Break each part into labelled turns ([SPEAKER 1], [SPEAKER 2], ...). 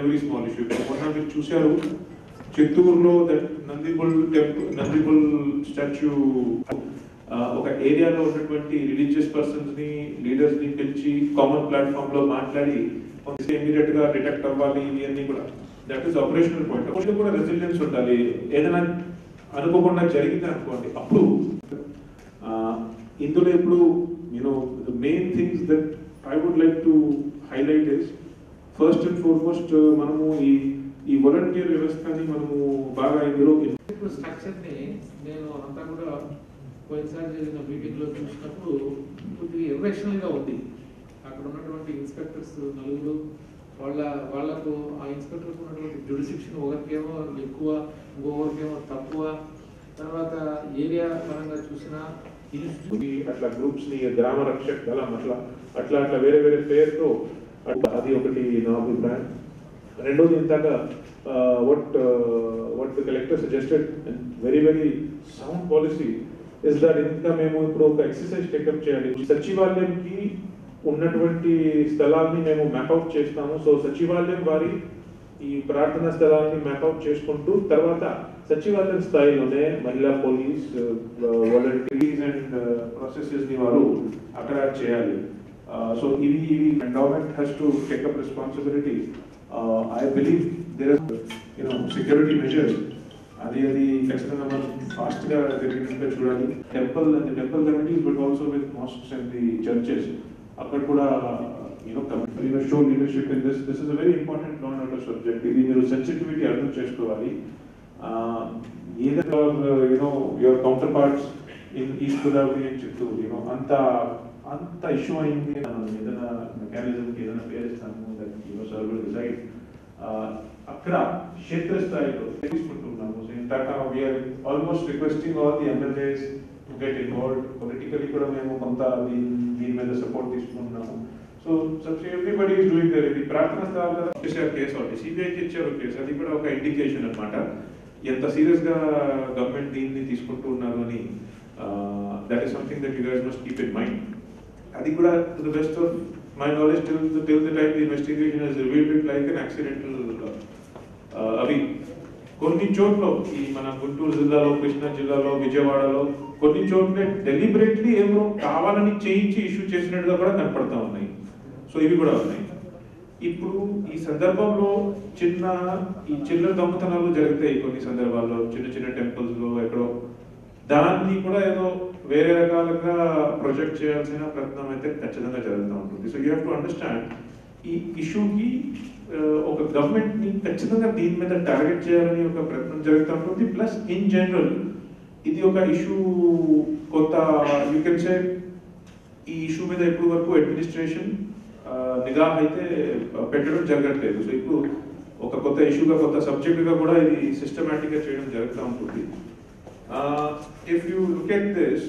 [SPEAKER 1] Very small issue మొన్న మీరు చూశారు చిత్తూరులో that Nandi bull temple Nandi bull statue ఒక ఏరియాలో ఉన్నటువంటి రిలీజియస్ పర్సన్స్ ని లీడర్స్ ని పిలిచి కామన్ ప్లాట్ఫామ్ లో మాట్లాడి ఇమీడియట్ గా డిటెక్ట్ అవ్వాలి ఇవన్నీ కూడా దట్ ఈస్ ఆపరేషనల్ పాయింట్ కొంచెం కూడా రెసిలియన్స్ ఉండాలి ఏదైనా అనుకోకుండా జరిగింది అనుకోండి అప్పుడు ఆ, ఇందులో ఇప్పుడు you know the main things that I would like to highlight is first and foremost మనము ఈ ఈ వాలంటీర్ వ్యవస్థని మనము బాగా ఇందులో
[SPEAKER 2] ఇప్పుడు స్ట్రక్చర్ ని నేను అంతా కూడా పోయినసారి జరిగిన మీటింగ్ లో చూసినప్పుడు కొద్దిగా ఇర్రేషనల్ గా ఉంది అక్కడ ఉన్నటువంటి ఇన్స్పెక్టర్స్ నలుగురు వాళ్ళ వాళ్ళకు ఆ ఇన్స్పెక్టర్కి ఉన్నటువంటి జుడిసిక్షన్ ఒకరికేమో ఎక్కువ ఇంకొకరికేమో తక్కువ తర్వాత ఏరియా పరంగా చూసినా
[SPEAKER 1] ఈ అట్లా గ్రూప్స్ ని గ్రామ రక్షక్ దళం అట్లా అట్లా అట్లా వేరే వేరే పేరుతో అట్లా అది ఒకటి నా అభిప్రాయం రెండోది ఇంతాక what what the collector suggested very very sound policy is that ఇంకా మేము ఇప్పుడు ఒక ఎక్సర్సైజ్ టేకప్ చేయాలి సచివాలయంకి ఉన్నటువంటి స్థలాల్ని మేము మ్యాప్అవుట్ చేస్తాము సో సచివాలయం వారి ఈ ప్రార్థనా స్థలాన్ని మ్యాప్అవుట్ చేసుకుంటూ తర్వాత సచివాలయం స్థాయిలోనే మహిళా పోలీస్ వాలంటీర్స్ అండ్ ప్రాసెసెస్ ని వారు అక్కడ చేయాలి సో ఇవి ఇవి endowment has to take up responsibility I believe there you know security measures అది అది ఖచ్చితంగా మనం ఫాస్ట్ గా జరిగినట్టుగా చూడాలి temple and temple committees but also with mosques and the churches అక్కడ కూడా you know you know show leadership in this this is a very important non order subject ఇది మీరు సెన్సిటివిటీ అర్థం చేసుకోవాలి ఏదైనా you know your counterparts in East Godavari and Chittoor you know అంత అంత issue అయింది మనం ఏదైనా మెకానిజంకి ఏదైనా పేరు ఇస్తాము దట్ యూనో సర్వర్ డిసైడ్ అక్కడ క్షేత్రస్థాయిలో తీసుకుంటున్నాము సో ఇందాక we're almost requesting all the MLAs to get involved politically కూడా మేము కొంత దీని దీని మీద సపోర్ట్ తీసుకుంటున్నాము సో సబ్సి ఎవ్రీబడి ఈస్ డూయింగ్ దర్ ఇది ప్రార్థన స్థానాలు చేశారు కేసు ఒకటి సిబిఐకి ఇచ్చారు కేసు అది కూడా ఒక ఇండికేషన్ అన్నమాట ఎంత సీరియస్ గా గవర్నమెంట్ దీన్ని తీసుకుంటూ ఉన్నారు అని that is something that you guys must keep in mind అది కూడా to the best of my knowledge till till the time the investigation has revealed it like an accidental అవి కొన్ని చోట్ల ఈ మన గుంటూరు జిల్లాలో కృష్ణా జిల్లాలో విజయవాడలో కొన్ని చోట్ల డెలిబరేట్లీ ఏమో కావాలని చేయించి ఇష్యూ చేసినట్టుగా కూడా కనపడతా ఉన్నాయి సో ఇవి కూడా ఉన్నాయి ఇప్పుడు ఈ సందర్భంలో చిన్న ఈ చిల్లర దొంగతనాలు జరుగుతాయి కొన్ని సందర్భాల్లో చిన్న చిన్న టెంపుల్స్ లో ఎక్కడో దాన్ని కూడా ఏదో వేరే రకాలుగా ప్రొజెక్ట్ చేయాల్సిన ప్రయత్నం అయితే ఖచ్చితంగా జరుగుతూ ఉంటుంది so you have to understand ఈ ఇష్యూకి ఒక గవర్నమెంట్ ని ఖచ్చితంగా దీని మీద టార్గెట్ చేయాలని ఒక ప్రయత్నం జరుగుతూ ఉంటుంది ప్లస్ ఇన్ జనరల్ ఇది ఒక ఇష్యూ కొత్త యూ కెన్ సే ఈ ఇష్యూ మీద ఇప్పుడు వరకు అడ్మినిస్ట్రేషన్ నిఘా అయితే పెట్టడం జరగట్లేదు సో ఇప్పుడు ఒక కొత్త ఇష్యూగా కొత్త సబ్జెక్టుగా కూడా ఇది సిస్టమేటిక్గా చేయడం జరుగుతూ ఉంటుంది if you look at this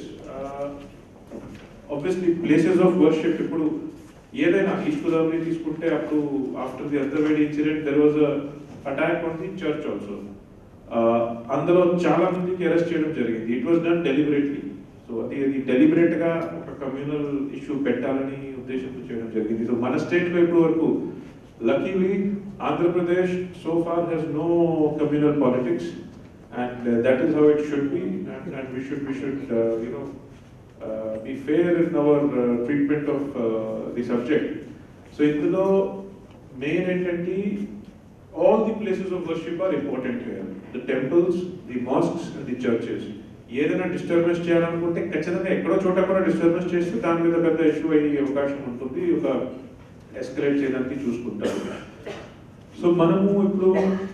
[SPEAKER 1] obviously places of worship ఇప్పుడు ఏదైనా ఈస్ట్ గోదావరి తీసుకుంటే అప్పుడు after the Antarvedi incident there was attack on the church also అందులో చాలా మందికి అరెస్ట్ చేయడం జరిగింది it was done deliberately so అది అది డెలిబరేట్ గా ఒక కమ్యూనల్ ఇష్యూ పెట్టాలని ఉద్దేశంతో చేయడం జరిగింది సో మన స్టేట్ లో ఇప్పుడు వరకు luckily Andhra Pradesh so far has no communal politics and that is how it should be and we should we should you know be fair in our treatment of the subject so ఇందులో main ఏంటంటే all the places of worship are important here. The temples, the mosques and the churches. ఏదైనా disturbance చేయాలనుకుంటే ఖచ్చితంగా ఎక్కడో చోట కూడా disturbance చేస్తే దాని మీద పెద్ద ఇష్యూ అయ్యే అవకాశం ఉంటుంది ఒక ఎస్కలేట్ చేయడానికి చూసుకుంటారు సో మనము ఇప్పుడు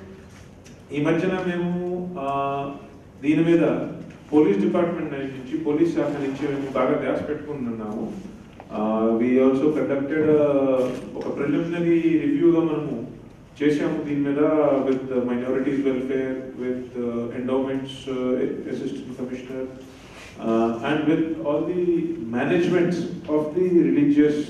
[SPEAKER 1] ఈ మధ్యన మేము ఆ, దీని మీద పోలీస్ డిపార్ట్మెంట్ నుంచి పోలీస్ శాఖ నుంచి మేము బాగా ధ్యాస పెట్టుకుంటున్నాము వి ఆల్సో కండక్టెడ్ ఒక ప్రిలిమినరీ రివ్యూగా మనము చేశాము దీని మీద with minorities welfare with endowments assistant commissioner and with all the managements of the religious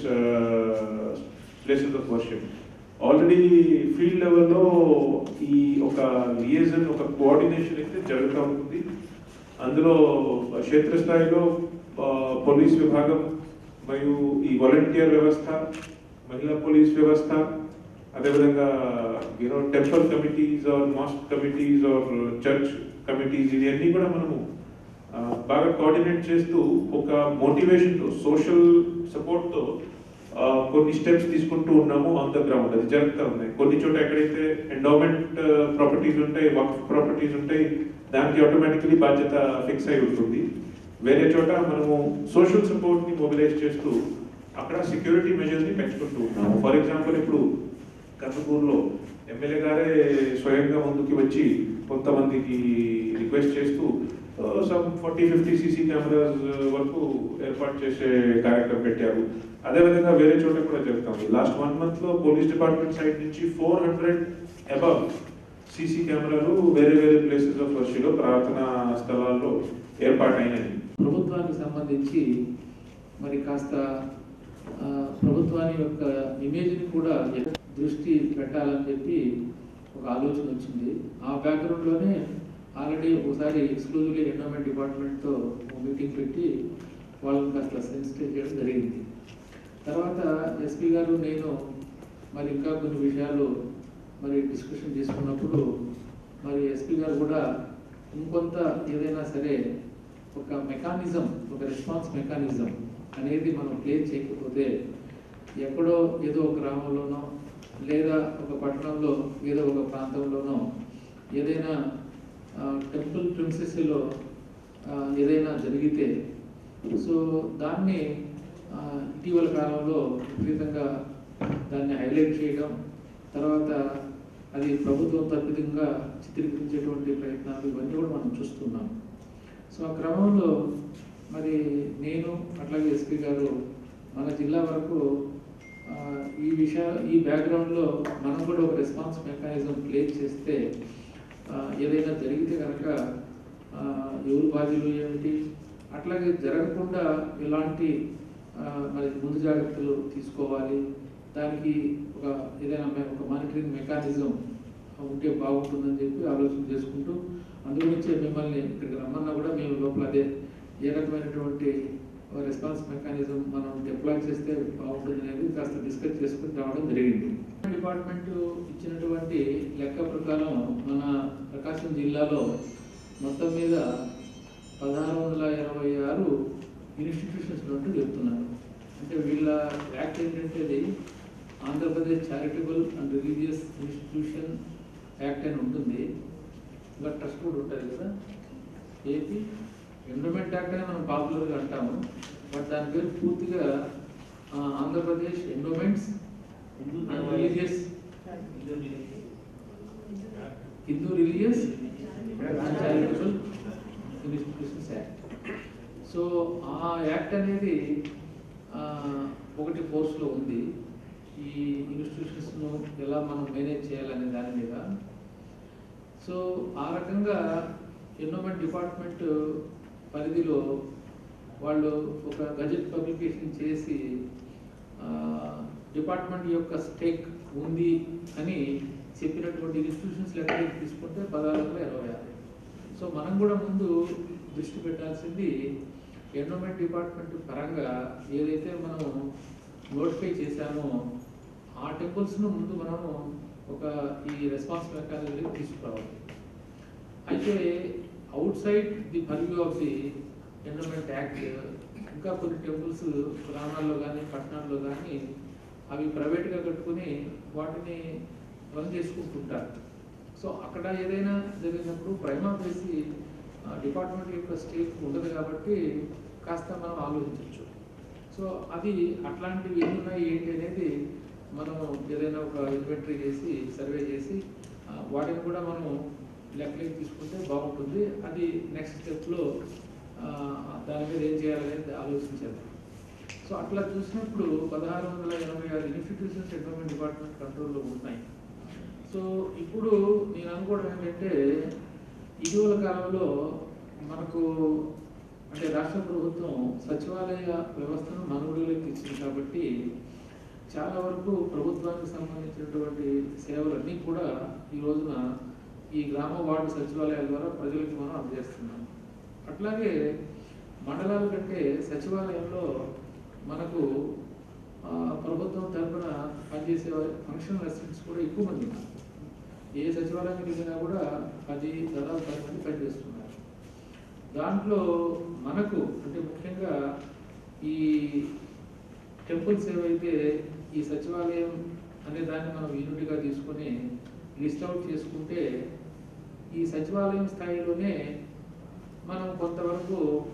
[SPEAKER 1] places of worship already field లెవెల్లో ఈ ఒక లియజన్ ఒక కోఆర్డినేషన్ అయితే జరుగుతూ ఉంటుంది అందులో క్షేత్రస్థాయిలో ఆ, పోలీస్ విభాగం మరియు ఈ వాలంటీర్ వ్యవస్థ మహిళా పోలీస్ వ్యవస్థ అదేవిధంగా you know temple committees or mosque committees or church committees ఇవన్నీ కూడా మనము ఆ, బాగా కోఆర్డినేట్ చేస్తూ ఒక మోటివేషన్తో సోషల్ సపోర్ట్తో కొన్ని స్టెప్స్ తీసుకుంటూ ఉన్నాము ఆన్ ద గ్రౌండ్ అది జరుగుతూ ఉన్నాయి కొన్ని చోట ఎక్కడైతే ఎండోమెంట్ ప్రాపర్టీస్ ఉంటాయి వర్క్ ప్రాపర్టీస్ ఉంటాయి దానికి ఆటోమేటికలీ బాధ్యత ఫిక్స్ అయి ఉంటుంది వేరే చోట మనము సోషల్ సపోర్ట్ ని మొబిలైజ్ చేస్తూ అక్కడ సెక్యూరిటీ మెజర్స్ ని పెంచుకుంటూ ఉన్నాము ఫర్ ఎగ్జాంపుల్ ఇప్పుడు కర్నూలులో ఎమ్మెల్యే గారే స్వయంగా ముందుకి వచ్చి కొంతమందికి రిక్వెస్ట్ చేస్తూ some forty fifty CC cameras వరకు ఏర్పాటు చేసే కార్యక్రమం పెట్టారు అదేవిధంగా వేరే చోట కూడా జరుగుతుంది లాస్ట్ వన్ మంత్ లో పోలీస్ డిపార్ట్మెంట్ సైడ్ నుంచి ఫోర్ హండ్రెడ్ అబవ్ సీసీ కెమెరాలు వేరే వేరే ప్లేసెస్ ఆఫ్ వర్షిలో ప్రార్థనా స్థలాల్లో ఏర్పాటైనాయి
[SPEAKER 2] ప్రభుత్వానికి సంబంధించి మరి కాస్త ఆ, ప్రభుత్వాన్ని యొక్క ఇమేజ్ని కూడా దృష్టి పెట్టాలని చెప్పి ఒక ఆలోచన వచ్చింది ఆ బ్యాక్గ్రౌండ్లోనే ఆల్రెడీ ఒకసారి ఎక్స్క్లూజివ్లీ ఎండోమెంట్ డిపార్ట్మెంట్తో మీటింగ్ పెట్టి వాళ్ళని కాస్త సెన్సిటైజ్ చేయడం జరిగింది తర్వాత ఎస్పీ గారు నేను మరి ఇంకా కొన్ని విషయాలు మరి డిస్కషన్ చేసుకున్నప్పుడు మరి ఎస్పీ గారు కూడా ఇంకొంత ఏదైనా సరే ఒక మెకానిజం ఒక రెస్పాన్స్ మెకానిజం అనేది మనం ప్లే చేయకపోతే ఎక్కడో ఏదో ఒక గ్రామంలోనో లేదా ఒక పట్టణంలో ఏదో ఒక ప్రాంతంలోనో ఏదైనా టెంపుల్ ప్రిన్సెస్లో ఏదైనా జరిగితే సో దాన్ని ఆ, ఇటీవల కాలంలో విపరీతంగా దాన్ని హైలైట్ చేయడం తర్వాత అది ప్రభుత్వం తప్పిదంగా చిత్రీకరించేటువంటి ప్రయత్నాలు ఇవన్నీ కూడా మనం చూస్తున్నాం సో ఆ క్రమంలో మరి నేను అట్లాగే ఎస్పీ గారు మన జిల్లా వరకు ఆ, ఈ విషయ ఈ బ్యాక్గ్రౌండ్లో మనం కూడా ఒక రెస్పాన్స్ మెకానిజం ప్లే చేస్తే ఆ, ఏదైనా జరిగితే కనుక ఆ, ఎవరు బాధ్యులు ఏమిటి అట్లాగే జరగకుండా ఎలాంటి ఆ, మరి ముందు జాగ్రత్తలు తీసుకోవాలి దానికి ఒక ఏదైనా మె- ఒక మానిటరింగ్ మెకానిజం ఉంటే బాగుంటుందని చెప్పి ఆలోచన చేసుకుంటూ అందుగురించే మిమ్మల్ని ఇక్కడికి రమ్మన్నా కూడా మేము లోపల అదే ఏ రకమైనటువంటి రెస్పాన్స్ మెకానిజం మనం డిప్లాయ్ చేస్తే బాగుంటుంది అనేది కాస్త డిస్కస్ చేసుకుని రావడం జరిగింది డిపార్ట్మెంట్ ఇచ్చినటువంటి లెక్క ప్రకారం మన ప్రకాశం జిల్లాలో మొత్తం మీద పదహారు వందల ఇరవై ఆరు ఇన్స్టిట్యూషన్స్ ఉన్నట్టు చెప్తున్నారు అంటే వీళ్ళ యాక్ట్ ఏంటంటే ఇది Andhra Pradesh charitable and religious institution act అని ఉంటుంది ఇంకా ట్రస్ట్ కూడా ఉంటుంది కదా ఏపీ ఎండోమెంట్ యాక్ట్ అని మనం పాపులర్గా అంటాము బట్ దాని పేరు పూర్తిగా ఆ, Andhra Pradesh endowments and religious Hindu religious and charitable institutions act so ఆ యాక్ట్ అనేది ఆ, ఒకటి ఫోర్స్లో ఉంది ఈ ఇన్స్టిట్యూషన్స్ను ఎలా మనం మేనేజ్ చేయాలనే దాని మీద సో ఆ రకంగా ఎన్నోమెంట్ డిపార్ట్మెంట్ పరిధిలో వాళ్ళు ఒక గజెట్ పబ్లికేషన్ చేసి ఆ, డిపార్ట్మెంట్ యొక్క స్టేక్ ఉంది అని చెప్పినటువంటి ఇన్స్టిట్యూషన్స్ లెక్క తీసుకుంటే పదహారు వందల ఇరవై ఆరు సో మనం కూడా ముందు దృష్టి పెట్టాల్సింది ఎన్విరాన్మెంట్ డిపార్ట్మెంట్ పరంగా ఏదైతే మనం నోటిఫై చేశామో ఆ టెంపుల్స్ను ముందు మనము ఒక ఈ రెస్పాన్స్ మెకానిజం తీసుకురావాలి అయితే outside the purview of the environment act ఇంకా కొన్ని టెంపుల్స్ గ్రామాల్లో కానీ పట్టణాల్లో కానీ అవి ప్రైవేట్గా కట్టుకుని వాటిని రన్ చేసుకుంటుంటారు సో అక్కడ ఏదైనా జరిగినప్పుడు ప్రైమా చేసి డిపార్ట్మెంట్ యొక్క స్టేక్ ఉండదు కాబట్టి కాస్త మనం ఆలోచించవచ్చు సో అది అట్లాంటివి ఎన్ని ఉన్నాయి ఏంటి అనేది మనం ఏదైనా ఒక ఇన్వెంటరీ చేసి సర్వే చేసి ఆ, వాటిని కూడా మనం లెక్కలోకి తీసుకుంటే బాగుంటుంది అది నెక్స్ట్ స్టెప్లో దాని మీద ఏం చేయాలనేది ఆలోచించాలి సో అట్లా చూసినప్పుడు పదహారు వందల ఎనభై ఆరు ఇన్స్టిట్యూషన్స్ ఎన్విరాన్మెంట్ డిపార్ట్మెంట్ కంట్రోల్లో ఉన్నాయి సో ఇప్పుడు నేను అనుకోవడం ఏంటంటే ఇటీవల కాలంలో మనకు అంటే రాష్ట్ర ప్రభుత్వం సచివాలయ వ్యవస్థను మనుగడలోకి తెచ్చింది కాబట్టి చాలా వరకు ప్రభుత్వానికి సంబంధించినటువంటి సేవలన్నీ కూడా ఈ రోజున ఈ గ్రామ వార్డు సచివాలయాల ద్వారా ప్రజలకు మనం అందజేస్తున్నాం అట్లాగే మండలాల కంటే సచివాలయంలో మనకు ఆ, ప్రభుత్వం తరఫున పనిచేసే ఫంక్షనల్ అసిస్టెంట్స్ కూడా ఎక్కువ మంది ఉన్నారు ఏ సచివాలయానికి వెళ్ళినా కూడా పది దాదాపు పది మంది పనిచేస్తున్నారు దాంట్లో మనకు అంటే ముఖ్యంగా ఈ టెంపుల్స్ ఏవైతే ఈ సచివాలయం అనే దాన్ని మనం యూనిట్గా తీసుకొని లిస్ట్ అవుట్ చేసుకుంటే ఈ సచివాలయం స్థాయిలోనే మనం కొంతవరకు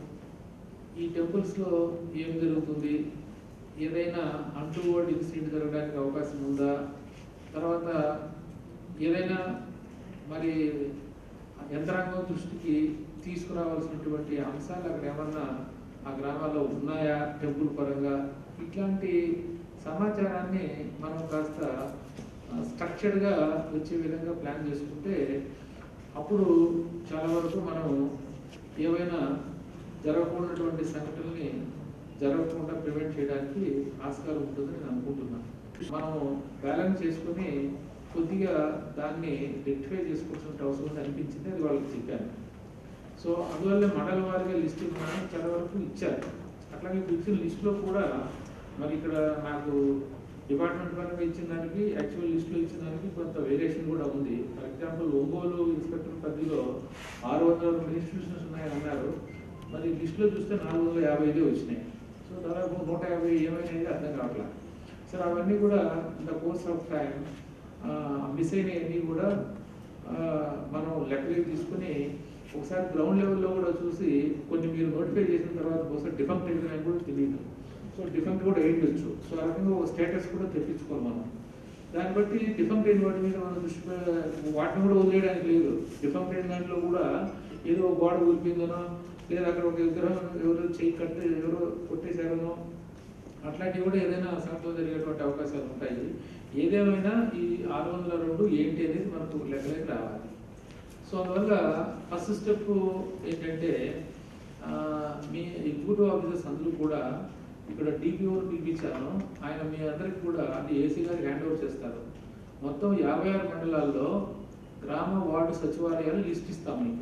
[SPEAKER 2] ఈ టెంపుల్స్లో ఏం జరుగుతుంది ఏదైనా అంటువర్డ్ ఇన్సిడెంట్ జరగడానికి అవకాశం ఉందా తర్వాత ఏదైనా మరి యంత్రాంగం దృష్టికి తీసుకురావాల్సినటువంటి అంశాలు అక్కడ ఏమన్నా ఆ గ్రామాల్లో ఉన్నాయా టెంపుల్ పరంగా ఇట్లాంటి సమాచారాన్ని మనం కాస్త స్ట్రక్చర్డ్గా వచ్చే విధంగా ప్లాన్ చేసుకుంటే అప్పుడు చాలా వరకు మనం ఏవైనా జరగకూడనటువంటి సంఘటనల్ని జరగకుండా ప్రివెంట్ చేయడానికి ఆస్కారం ఉంటుందని నేను అనుకుంటున్నాను మనము బ్యాలెన్స్ చేసుకుని కొద్దిగా దాన్ని రెక్టిఫై చేసుకోవాల్సిన అవసరం ఉంది అనిపించింది అది వాళ్ళకి చెప్పాను సో అందువల్ల మండల వారిగా లిస్ట్ ఇవ్వమని చాలా వరకు ఇచ్చారు అట్లాగే ఇప్పుడు ఇచ్చిన లిస్టులో కూడా మరి ఇక్కడ నాకు డిపార్ట్మెంట్ పరంగా ఇచ్చిన దానికి యాక్చువల్ లిస్టులో ఇచ్చిన దానికి కొంత వేరియేషన్ కూడా ఉంది ఫర్ ఎగ్జాంపుల్ ఒంగోలు ఇన్స్పెక్టర్ పరిధిలో ఆరు వందల రెండు ఇన్స్టిట్యూషన్స్ ఉన్నాయని అన్నారు మరి లిస్టులో చూస్తే నాలుగు వందల యాభై ఐదే వచ్చినాయి సో దాదాపు నూట యాభై ఏమైనాయి అర్థం కావట్లేదు సార్ అవన్నీ కూడా in the course of time miss అయినవన్నీ కూడా ఆ, మనం లెక్కలోకి తీసుకుని ఒకసారి గ్రౌండ్ లెవెల్లో కూడా చూసి కొన్ని మీరు నోటిఫై చేసిన తర్వాత బహుశా డిఫెక్ట్ అయిందని కూడా తెలియదు సో డిఫెక్ట్ కూడా వేయవచ్చు సో ఆ రకంగా ఒక స్టేటస్ కూడా తెప్పించుకోవాలి మనం దాన్ని బట్టి డిఫెక్ట్ అయిన వాటి మీద మనం దృష్టి పె- వాటిని కూడా వదిలేయడానికి లేదు డిఫెక్ట్ అయిన దాంట్లో కూడా ఏదో ఒక గోడ ఊరిపోయిందనో లేదా అక్కడ ఒక విగ్రహం ఎవరో చేయి కట్టి ఎవరో కొట్టేశారనో అట్లాంటివి కూడా ఏదైనా సంఘటనలు జరిగేటువంటి అవకాశాలు ఉంటాయి ఏదేమైనా ఈ ఆరు వందల రెండు ఏంటి అనేది మనకు లెక్కలోకి రావాలి సో అందువల్ల ఫస్ట్ స్టెప్ ఏంటంటే ఆ, మీ ఎగ్జిక్యూటివ్ ఆఫీసర్స్ అందరూ కూడా ఇక్కడ డిపిఓ పిలిపించాను ఆయన మీ అందరికి కూడా అంటే ఏసీ గారికి హ్యాండ్ ఓవర్ చేస్తారు మొత్తం యాభై ఆరు మండలాల్లో గ్రామ వార్డు సచివాలయాలు లిస్ట్ ఇస్తాం మీకు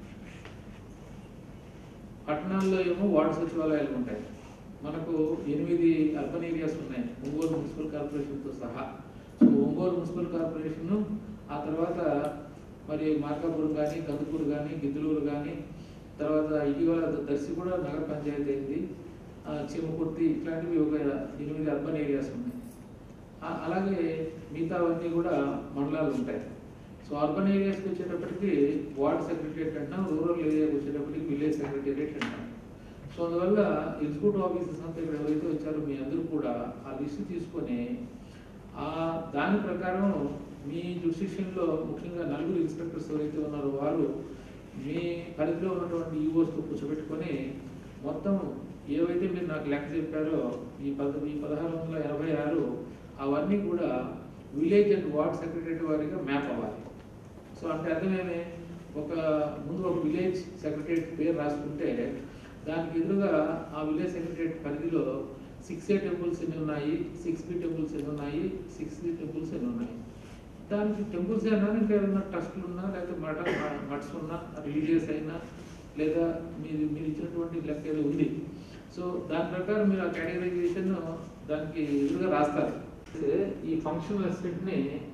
[SPEAKER 2] పట్టణాల్లో ఏమో వార్డు సచివాలయాలు ఉంటాయి మనకు ఎనిమిది అర్బన్ ఏరియాస్ ఉన్నాయి ఒంగోలు మున్సిపల్ కార్పొరేషన్తో సహా సో ఒంగోలు మున్సిపల్ కార్పొరేషన్ ఆ తర్వాత మరి మార్కాపురం కానీ కందుకూరు కానీ గిద్దలూరు కానీ తర్వాత ఇటీవల దర్శి కూడా నగర పంచాయతీ అయింది ఆ, చీమకుర్తి ఇట్లాంటివి ఒక ఎనిమిది అర్బన్ ఏరియాస్ ఉన్నాయి ఆ- అలాగే మిగతావన్నీ కూడా మండలాలు ఉంటాయి సో అర్బన్ ఏరియాస్కి వచ్చేటప్పటికి వార్డ్ సెక్రటరియట్ అంటాం రూరల్ ఏరియాకి వచ్చేటప్పటికి విలేజ్ సెక్రటరియట్ అంటాం సో అందువల్ల ఎగ్జిక్యూటివ్ ఆఫీసర్స్ అంతా ఇక్కడ ఎవరైతే వచ్చారో మీ అందరూ కూడా ఆ లిస్ట్ తీసుకొని ఆ దాని ప్రకారం మీ జుడిషియన్లో ముఖ్యంగా నలుగురు ఇన్స్పెక్టర్స్ ఎవరైతే ఉన్నారో వారు మీ పరిధిలో ఉన్నటువంటి ఈఓస్తో కూర్చోబెట్టుకొని మొత్తం ఏవైతే మీరు నాకు లెక్క చెప్పారో ఈ పద ఈ పదహారు వందల ఎనభై ఆరు అవన్నీ కూడా విలేజ్ అండ్ వార్డ్ సెక్రటరీ వారిగా మ్యాప్ అవ్వాలి సో అంటే అర్థమేమి ఒక ముందు ఒక విలేజ్ సెక్రటరియట్ పేరు రాసుకుంటే దానికి ఎదురుగా ఆ విలేజ్ సెక్రటరియట్ పరిధిలో సిక్స్ ఏ టెంపుల్స్ ఎన్ని ఉన్నాయి సిక్స్ బి టెంపుల్స్ ఎన్ని ఉన్నాయి సిక్స్ సి టెంపుల్స్ ఎన్ని ఉన్నాయి దానికి టెంపుల్స్ అయినా ఇంకా ఏదైనా ట్రస్ట్లు ఉన్నా లేకపోతే మఠ మఠ్స్ ఉన్నా రిలీజియస్ అయినా లేదా మీరు మీరు ఇచ్చినటువంటి లెక్క ఏదో ఉంది సో దాని ప్రకారం మీరు ఆ కేటగరైజేషన్ దానికి ఎదురుగా రాస్తారు అయితే ఈ ఫంక్షనల్ అసిస్టెంట్ని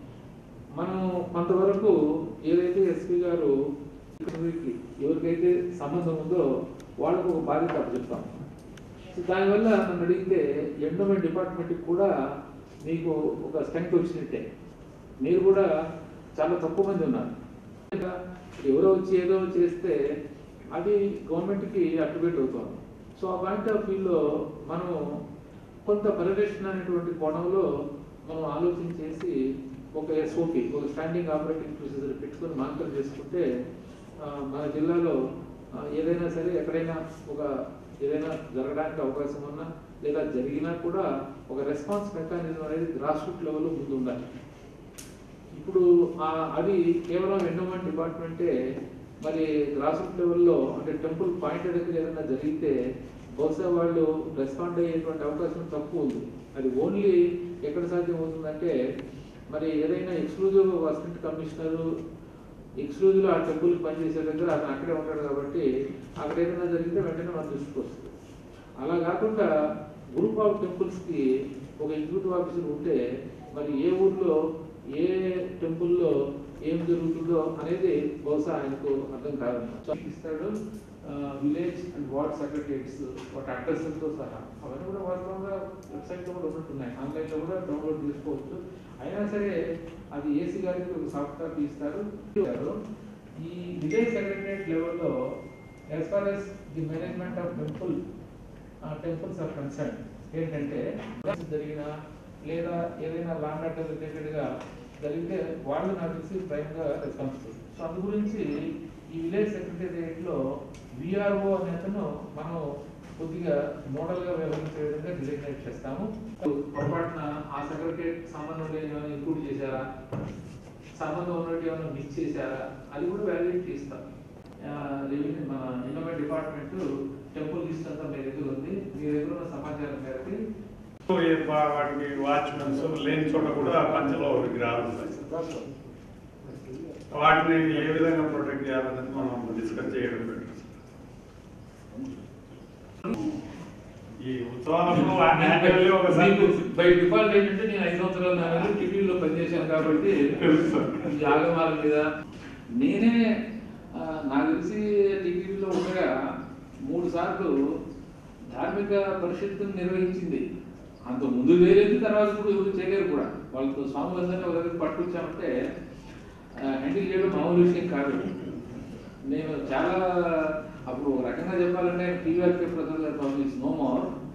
[SPEAKER 2] మనం కొంతవరకు ఏదైతే ఎస్పీ గారు ఎవరికి ఎవరికైతే సంబంధం ఉందో వాళ్ళకు ఒక బాధ్యత చెప్తాం సో దానివల్ల నన్ను అడిగితే ఎండోమెంట్ డిపార్ట్మెంట్కి కూడా మీకు ఒక స్ట్రెంగ్త్ వచ్చినట్టే మీరు కూడా చాలా తక్కువ మంది ఉన్నారు ఇంకా ఎవరో వచ్చి ఏదో చేస్తే అది గవర్నమెంట్కి అట్రిబ్యూట్ అవుతుంది సో ఆ పాయింట్ ఆఫ్ వ్యూలో మనం కొంత పరిరక్షణ అనేటువంటి కోణంలో మనం ఆలోచన చేసి ఒక ఎస్ఓపి ఒక స్టాండింగ్ ఆపరేటింగ్ ప్రొసీజర్ పెట్టుకొని మానిటర్ చేసుకుంటే ఆ, మన జిల్లాలో ఆ, ఏదైనా సరే ఎక్కడైనా ఒక ఏదైనా జరగడానికి అవకాశం ఉన్నా లేదా జరిగినా కూడా ఒక రెస్పాన్స్ మెకానిజం అనేది గ్రాస్ రూట్ లెవెల్లో ముందు ఉండాలి ఇప్పుడు ఆ అది కేవలం ఎండోమెంట్ డిపార్ట్మెంటే మరి గ్రాస్ రూట్ లెవెల్లో అంటే టెంపుల్ పాయింట్ దగ్గర ఏదైనా జరిగితే బహుశా వాళ్ళు రెస్పాండ్ అయ్యేటువంటి అవకాశం తక్కువ ఉంది అది ఓన్లీ ఎక్కడ సాధ్యం అవుతుందంటే మరి ఏదైనా ఎక్స్క్లూజివ్ అసిస్టెంట్ కమిషనర్ ఎక్స్క్లూజివ్ ఆ టెంపుల్ పనిచేసే దగ్గర అతను అక్కడే ఉంటాడు కాబట్టి అక్కడ ఏదైనా జరిగితే వెంటనే మన దృష్టికి వస్తుంది అలా కాకుండా గ్రూప్ ఆఫ్ టెంపుల్స్కి ఒక ఎగ్జిక్యూటివ్ ఆఫీసర్ ఉంటే మరి ఏ ఊర్లో ఏ టెంపుల్లో ఏం జరుగుతుందో అనేది బహుశా ఆయనకు అర్థం కాదు ఇస్తాడు విలేజ్ అండ్ వార్డ్ సెక్రటరీస్ వాటి అడ్రస్లతో సహా అవన్నీ కూడా వాస్తవంగా వెబ్సైట్లో కూడా ఉన్నట్టున్నాయి ఆన్లైన్లో కూడా డౌన్లోడ్ చేసుకోవచ్చు అయినా సరే అది ఏసీ గారికి ఒక సాఫ్ట్ కాపీ ఇస్తారు ఈ విలేజ్ సెక్రటరియట్ లెవెల్లో as far as the management of temple temples are concern ఏంటంటే జరిగిన లేదా ఏదైనా లాండ్ ఆర్డర్ రిలేటెడ్గా జరిగితే వాళ్ళు నాకు తెలిసి ప్రైమ్గా రెస్పాన్సిబుల్ సో అందు గురించి ఈ విలేజ్ సెక్రటేరియట్లో విఆర్ఓ అనే అతను మనం కొద్దిగా మోడల్గా వ్యవహరించే విధంగా డిజైనేట్ చేస్తాము పొరపాటున ఆ సెక్రటరియట్ సంబంధం లేని ఏమైనా ఇంక్లూడ్ చేశారా సంబంధం ఉన్నట్టు ఏమైనా మిస్ చేశారా అది కూడా వ్యాలిడేట్ చేస్తాం ఆ, రెవెన్యూ మన ఇన్వెస్ట్ డిపార్ట్మెంట్ టెంపుల్ లిస్ట్ అంతా మీ దగ్గర ఉంది మీ దగ్గర ఉన్న సమాచారం మేరకు
[SPEAKER 3] వాటికి వాచ్మెన్స్ లేని చోట కూడా పంచలో విగ్రహాలు ఉన్నాయి సార్. వాటిని ఏ విధంగా ప్రొటెక్ట్ చేయాలనేది మనం డిస్కస్ చేయడం బెటర్ ఈ ఉత్సవాలకు యాన్యువల్లీ ఒకసారి
[SPEAKER 2] బై డిఫాల్ట్ ఏంటంటే నేను ఐదు సంవత్సరాలు నా టీవీలో పనిచేశాను కాబట్టి
[SPEAKER 3] తెలుసు సార్.
[SPEAKER 2] ఈ ఆగమాల మీద నేనే ఆ, నాకు తెలిసి టీవీలో ఉండగా మూడు సార్లు ధార్మిక పరిషత్తును నిర్వహించింది అంత ముందు వేరేది తర్వాత ఇప్పుడు ఎవరు చేయలేరు కూడా వాళ్ళతో స్వాములందరినీ ఒక దగ్గర పట్టుకొచ్చామంటే హ్యాండిల్ చేయడం మామూలు విషయం కాదు నేను చాలా అప్పుడు ఒక రకంగా చెప్పాలంటే టీవీఆర్కే ప్రసాద్ గారు నో మోర్